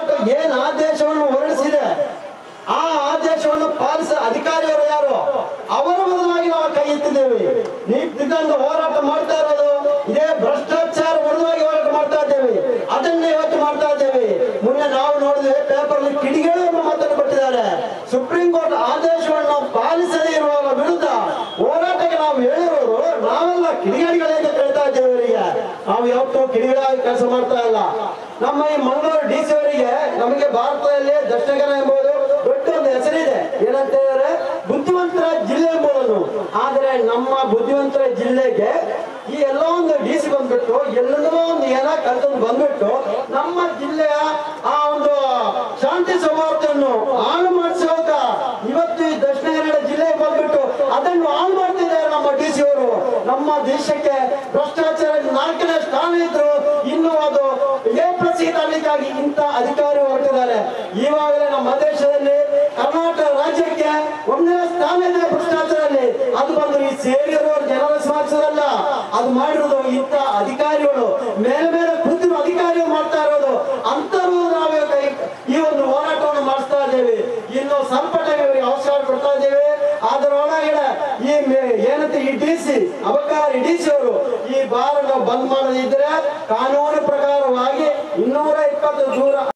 ಹೋರಾಟ ಏನ್ ಆದೇಶವನ್ನು ಹೊರಡಿಸಿದೆ ಆ ಆದೇಶವನ್ನು ಪಾಲಿಸ ಅಧಿಕಾರಿಯವರು ಯಾರು ಅವರ ಬದಲಾಗಿ ನಾವು ಕೈ ಎತ್ತಿದ್ದೇವೆ ನೀತಿದಂದು ಹೋರಾಟ ಮಾಡ್ತಾ ಇರೋದು ಇದೇ ಭ್ರಷ್ಟಾಚಾರ ವಿರುದ್ಧವಾಗಿ ಹೋರಾಟ ಮಾಡ್ತಾ ಇದ್ದೇವೆ ಅದನ್ನೇ ಇವತ್ತು ಮಾಡ್ತಾ ಇದ್ದೇವೆ ಮೊನ್ನೆ ನಾವು ನೋಡಿದ್ವಿ ಪೇಪರ್ ಕಿಡಿಗಳು ಎಂಬ ಮಾತನ್ನು ಕೊಟ್ಟಿದ್ದಾರೆ ಸುಪ್ರೀಂ ಕೋರ್ಟ್ ಆದೇಶವನ್ನು ಪಾಲಿಸದೇ ಇರುವವರ ವಿರುದ್ಧ ಹೋರಾಟಕ್ಕೆ ನಾವು ಹೇಳಿರೋರು ನಾವೆಲ್ಲ ಕಿಡಿಗಾಡಿಗಳಿಂದ ಕೇಳ್ತಾ ಇದ್ದೇವೆ ಇವರಿಗೆ ನಾವು ಯಾವತ್ತೂ ಕಿಡಿಗಳಾಗಿ ಕೆಲಸ ಮಾಡ್ತಾ ಇಲ್ಲ ನಮ್ಮ ಈ ಮಂಗಳೂರು ಡಿ ಸಿ ಅವರಿಗೆ ನಮಗೆ ಭಾರತದಲ್ಲಿ ದಕ್ಷಿಣಕರ ಎಂಬುದು ದೊಡ್ಡ ಒಂದು ಹೆಸರಿದೆ ಏನಂತ ಹೇಳಿದ್ರೆ ಬುದ್ಧಿವಂತರ ಜಿಲ್ಲೆ ಎಂಬುದನ್ನು ಆದ್ರೆ ನಮ್ಮ ಬುದ್ಧಿವಂತರ ಜಿಲ್ಲೆಗೆ ಈ ಎಲ್ಲ ಒಂದು ಡಿ ಸಿ ಬಂದ್ಬಿಟ್ಟು ಎಲ್ಲೆಲ್ಲೋ ಒಂದು ಏನ ಕಲ್ತಂದು ಬಂದ್ಬಿಟ್ಟು ನಮ್ಮ ಜಿಲ್ಲೆಯ ಆ ಒಂದು ಶಾಂತಿ ಸೌಹಾರ್ದವನ್ನು ಹಾಳು ಮಾಡಿಸುವಾಗ ಇವತ್ತು ಈ ದಕ್ಷಿಣ ಕನ್ನಡ ಜಿಲ್ಲೆಗೆ ಬಂದ್ಬಿಟ್ಟು ಅದನ್ನು ಹಾಳು ಮಾಡ್ತಿದ್ದಾರೆ ನಮ್ಮ ಡಿ ಸಿ ಅವರು ನಮ್ಮ ದೇಶಕ್ಕೆ ಭ್ರಷ್ಟಾಚಾರ ನಾಲ್ಕನೇ ಸ್ಥಾನ ಇದ್ರು ಇನ್ನು ಅದು ಎ ಪ್ಲಸ್ ತರಲಿಕ್ಕಾಗಿ ಇಂಥ ಅಧಿಕಾರಿ ಹೊರಟಿದ್ದಾರೆ ಈವಾಗಲೇ ನಮ್ಮ ದೇಶದಲ್ಲಿ ಕರ್ನಾಟಕ ರಾಜ್ಯಕ್ಕೆ ಒಂದನೇ ಸ್ಥಾನ ಇದೆ ಭ್ರಷ್ಟಾಚಾರದಲ್ಲಿ ಅದು ಬಂದು ಈ ಸೇರಿರುವ ಜನರ ಸಮಾಜದಲ್ಲ ಅದು ಮಾಡಿರೋದು ಇಂಥ ಅಧಿಕಾರಿಗಳು ಮೇಲೆ ಮೇಲೆ ಕೂತಿರುವ ಅಧಿಕಾರಿಗಳು ಮಾಡ್ತಾ ಇರೋದು ಅಂತರೂ ನಾವು ಕೈ ಈ ಒಂದು ಹೋರಾಟವನ್ನು ಮಾಡಿಸ್ತಾ ಇದ್ದೇವೆ ಇನ್ನು ಸ್ವಲ್ಪ ಟೈಮ್ ಇವರಿಗೆ ಅವಕಾಶ ಕೊಡ್ತಾ ಇದ್ದೇವೆ ಅದರೊಳಗಡೆ ಈ ಮೇ- ಏನಂತ ಈ ಡಿ ಸಿ ಅಬಕಾರಿ ಡಿ ಸಿ ಅವರು ಈ ಬಾರನ್ನು ಬಂದ್ ಮಾಡದಿದ್ರೆ ಕಾನೂನು ಪ್ರಕಾರವಾಗಿ ಇನ್ನೂರ ಇಪ್ಪತ್ತು ದೂರ